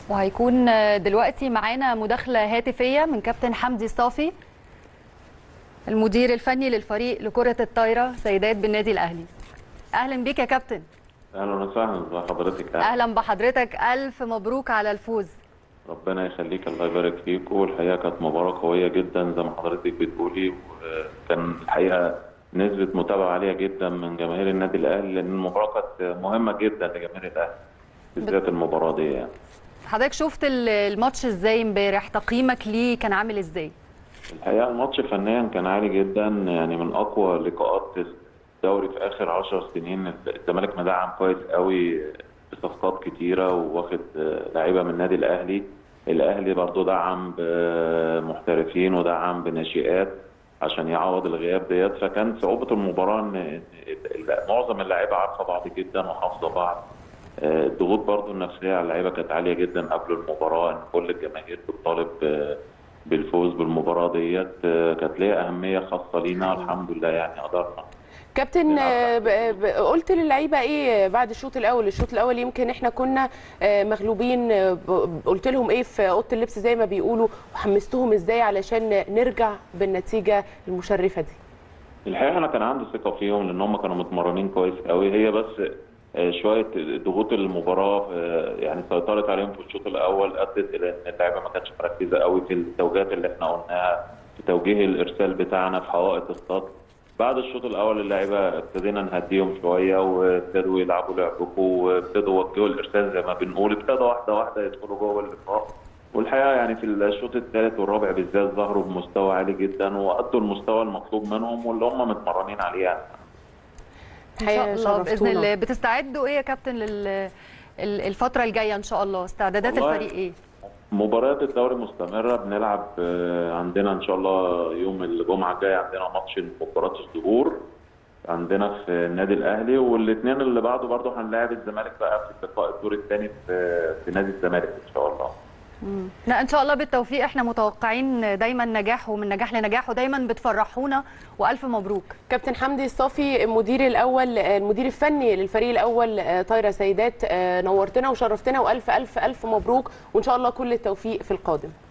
وهيكون دلوقتي معانا مداخله هاتفيه من كابتن حمدي الصافي المدير الفني للفريق لكره الطايره سيدات بالنادي الاهلي اهلا بيك يا كابتن اهلا وسهلا بحضرتك اهلا بحضرتك الف مبروك على الفوز ربنا يخليك الله يبارك فيك والحقيقه كانت مباراه قويه جدا زي ما حضرتك بتقولي وكان الحقيقه نسبه متابعه عاليه جدا من جماهير النادي الاهلي لان المباراه كانت مهمه جدا لجماهير الاهلي بالذات المباراه دي يعني حضرتك شفت الماتش ازاي امبارح تقييمك ليه كان عامل ازاي الحقيقه الماتش فنيا كان عالي جدا يعني من اقوى لقاءات الدوري في اخر 10 سنين الزمالك مدعم كويس قوي بصفقات كتيره واخد لعيبه من النادي الاهلي الاهلي برضه دعم بمحترفين ودعم بناشئات عشان يعوض الغياب ديت فكان صعوبه المباراه ان معظم اللعيبه عارفه بعض جدا وحافظه بعض الضغوط برضه النفسيه على اللعيبه كانت عاليه جدا قبل المباراه ان كل الجماهير بتطالب بالفوز بالمباراه ديت كانت ليها اهميه خاصه لينا الحمد لله يعني قدرنا كابتن قلت للعيبه ايه بعد الشوط الاول الشوط الاول يمكن احنا كنا مغلوبين قلت لهم ايه في اوضه اللبس زي ما بيقولوا وحمستهم ازاي علشان نرجع بالنتيجه المشرفه دي الحقيقه انا كان عندي ثقه فيهم لان هم كانوا متمرنين كويس قوي هي بس شويه ضغوط المباراه يعني سيطرت عليهم في الشوط الاول ادت الى ان اللعيبه ما كانتش مركزه قوي في التوجيهات اللي احنا قلناها في توجيه الارسال بتاعنا في حوائط السطح بعد الشوط الاول اللعيبه ابتدينا نهديهم شويه وابتدوا يلعبوا لعبكم وابتدوا يوجهوا الارسال زي ما بنقول ابتدوا واحده واحده يدخلوا جوه اللقاء والحقيقه يعني في الشوط الثالث والرابع بالذات ظهروا بمستوى عالي جدا وادوا المستوى المطلوب منهم واللي هم متمرنين عليه يعني. ان شاء الله باذن الله بتستعدوا ايه يا كابتن لل الفتره الجايه ان شاء الله استعدادات الفريق ايه مباريات الدوري مستمره بنلعب عندنا ان شاء الله يوم الجمعه الجاي عندنا ماتش مباراه الظهور عندنا في النادي الاهلي والاثنين اللي بعده برضه هنلاعب الزمالك بقى في اللقاء الدور الثاني في في نادي الزمالك ان شاء الله مم. لا ان شاء الله بالتوفيق احنا متوقعين دايما نجاح ومن نجاح لنجاح ودايما بتفرحونا والف مبروك كابتن حمدي الصافي المدير الاول المدير الفني للفريق الاول طايره سيدات نورتنا وشرفتنا والف الف الف مبروك وان شاء الله كل التوفيق في القادم